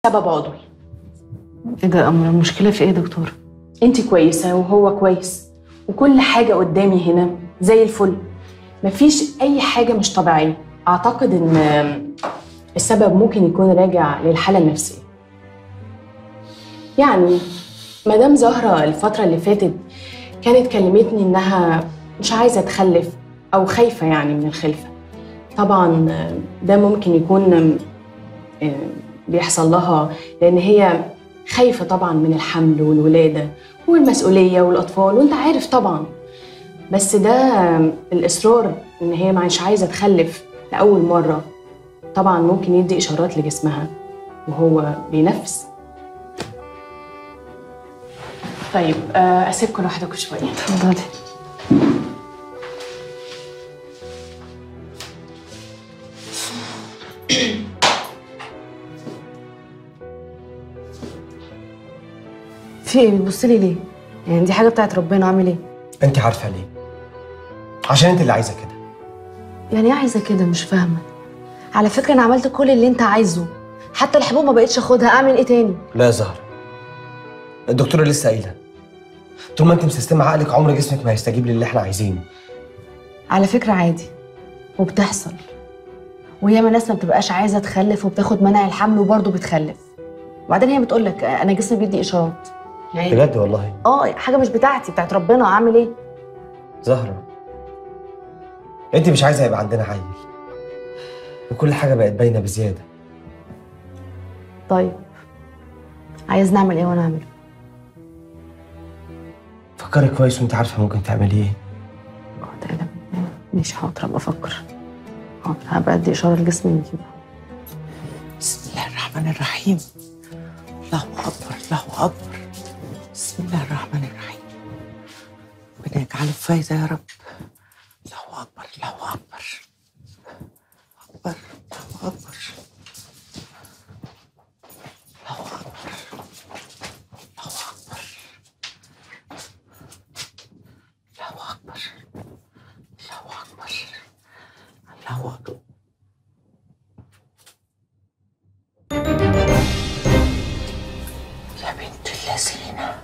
سبب عضوي ايه ده امر المشكله في ايه يا دكتور انت كويسه وهو كويس وكل حاجه قدامي هنا زي الفل مفيش اي حاجه مش طبيعيه اعتقد ان السبب ممكن يكون راجع للحاله النفسيه يعني مدام زهره الفتره اللي فاتت كانت كلمتني انها مش عايزه تخلف او خايفه يعني من الخلفه طبعا ده ممكن يكون بيحصل لها لان هي خايفه طبعا من الحمل والولاده والمسؤوليه والاطفال وانت عارف طبعا بس ده الاصرار ان هي مش عايزه تخلف لاول مره طبعا ممكن يدي اشارات لجسمها وهو بينفس طيب آه، اسيبكم لوحدكم شويه اتفضلي في ايه بتبصلي ليه يعني دي حاجه بتاعت ربنا اعمل ايه انت عارفه ليه عشان انت اللي عايزه كده يعني ايه عايزه كده مش فاهمه على فكره انا عملت كل اللي انت عايزه حتى الحبوب ما بقتش اخدها اعمل ايه تاني لا يا زهره الدكتوره لسه قايله طول ما انت مسستمه عقلك عمر جسمك ما هيستجيب للي احنا عايزينه على فكره عادي وبتحصل وياما ناس ما بتبقاش عايزه تخلف وبتاخد منع الحمل وبرضه بتخلف وبعدين هي بتقول لك انا جسمي بيدي اشارات يعني بجد والله اه حاجه مش بتاعتي بتاعت ربنا اعمل ايه زهره انت مش عايزه يبقى عندنا عيل وكل حاجه بقت باينه بزياده طيب عايز نعمل ايه وانا اعمله فكري كويس وانت عارفه ممكن تعملي ايه تعالى مش حاضر ابقى افكر حاضر هبقى ادي اشاره لجسمي نجيبها بسم الله الرحمن الرحيم الله اكبر الله اكبر بسم الله الرحمن الرحيم ربنا يجعله فايده يا رب الله اكبر الله اكبر اكبر الله اكبر الله اكبر الله اكبر الله اكبر الله اكبر الله اكبر يا بنت اللذينة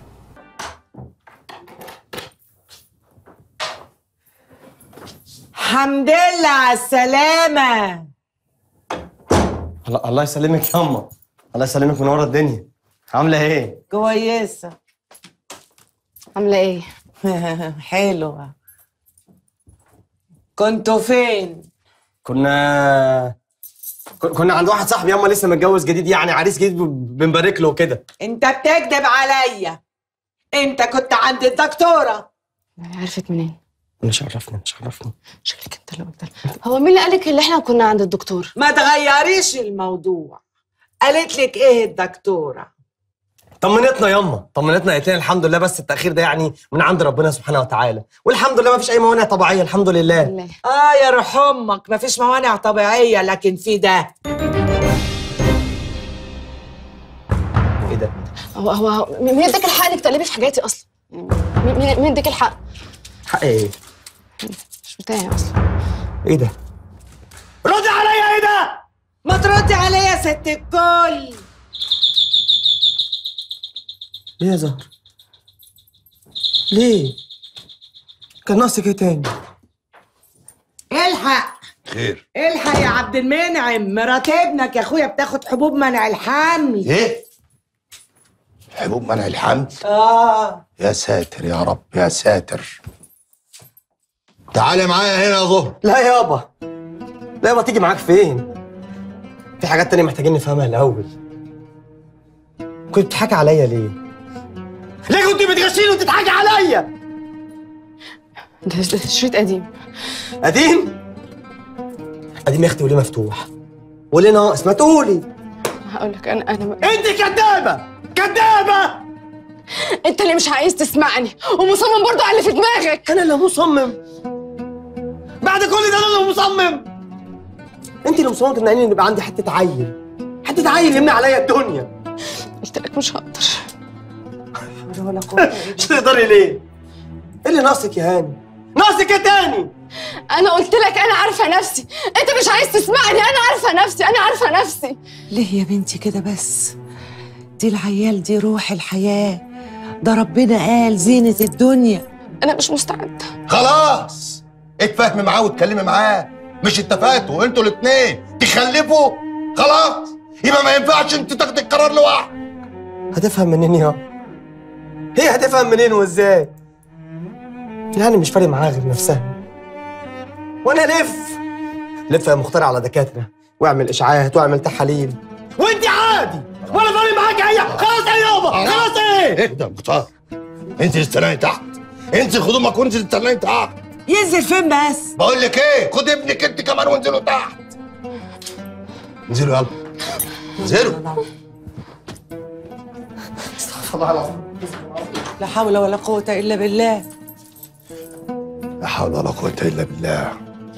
حمد لله على السلامة الله الله يسلمك ياما الله يسلمك من ورا الدنيا عامله ايه كويسة عامله ايه حلوة كنتوا فين؟ كنا ك- كنا عند واحد صاحبي ياما لسه متجوز جديد يعني عريس جديد بنبارك له وكده انت بتكذب عليا انت كنت عند الدكتورة عرفت منين مش عرفني مش عرفني شكلك انت اللي قلت لها. هو مين اللي قالك اللي احنا كنا عند الدكتور ما تغيريش الموضوع قالت لك ايه الدكتورة؟ طمنتنا ياما طمنتنا قالت لنا الحمد لله بس التاخير ده يعني من عند ربنا سبحانه وتعالى والحمد لله ما فيش اي موانع طبيعيه الحمد لله بالله اه يا روح امك مفيش موانع طبيعية لكن في ده ايه ده هو هو هو- مين اداك الحق انك تقلبي في حاجاتي اصلا يعني مين مين مين اداك الحق حق ايه مش بتاعي اصلا ايه ده ردي عليا ايه ده ما تردي عليا يا ست الكل ليه يا زهر ليه كان ناقصك ايه تاني الحق خير الحق يا عبد المنعم مرات ابنك يا اخويا بتاخد حبوب منع الحمل ايه حبوب منع الحمل اه يا ساتر يا رب يا ساتر تعالي معايا هنا يا ظهر لا يابا لا يابا تيجي معاك فين في حاجات تانية محتاجين نفهمها الاول كنت بتضحكي عليا ليه ليه كنت بتغشيني وتضحكي عليا ده ده شريط قديم قديم قديم يا اختي وليه مفتوح وليه ناقص ما تقولي هقول لك انا انا انت كدابه كدابه انت اللي مش عايز تسمعني ومصمم برضو على اللي في دماغك انا اللي مصمم بعد كل ده انا اللي مصمم انت اللي مصممه تمنعني ان يبقى عندي حته عيل حته عيل يمنع عليا الدنيا قلت لك مش هقدر ولا قوة مش تقدري ليه ايه اللي ناقصك يا هاني ناقصك ايه تاني انا قلت لك انا عارفه نفسي انت مش عايز تسمعني انا عارفه نفسي انا عارفه نفسي ليه يا بنتي كده بس دي العيال دي روح الحياة ده ربنا قال زينة الدنيا انا مش مستعده خلاص اتفاهمي معاه واتكلمي معاه مش اتفقتوا انتوا الاثنين تخلفوا خلاص يبقى ما ينفعش انت تاخدي القرار لوحدك هتفهم منين يا هي هتفهم منين وازاي يعني مش فارق معاها غير نفسها وانا لف لف يا مختار على دكاتره واعمل اشاعات واعمل تحاليل وانت عادي ولا فارق معاك اي خلاص يا يابا خلاص ايه اهدى يا مختار انت استناني تحت انت خدومك وانت استناني تحت ينزل فين بس بقول لك ايه خد ابنك انت كمان وانزلوا تحت انزلوا يلا انزلوا لا حول ولا قوة إلا بالله لا حول ولا قوة إلا بالله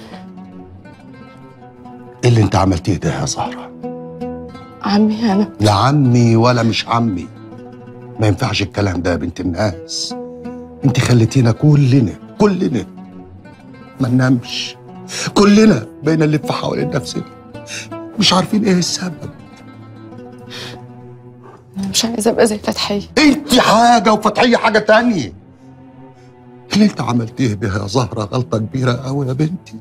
ايه اللي انت عملتيه ده يا زهرة؟ عمي انا لا عمي ولا مش عمي ما ينفعش الكلام ده يا بنت الناس انت خليتينا كلنا كلنا ما ننامش كلنا بقينا نلف حوالين نفسنا مش عارفين ايه السبب انا مش عايزه ابقى زي فتحيه انت حاجة وفتحية حاجة تانية اللي انت عملتيه بها يا زهرة غلطة كبيرة قوي يا بنتي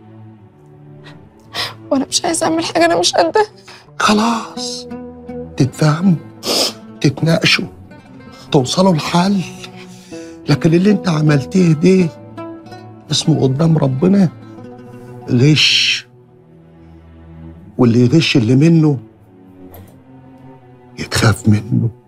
وانا مش عايزه اعمل حاجه انا مش قدها خلاص تتفاهموا تتناقشوا توصلوا لحل لكن اللي انت عملتيه ده اسمه قدام ربنا غش واللي يغش اللي منه يتخاف منه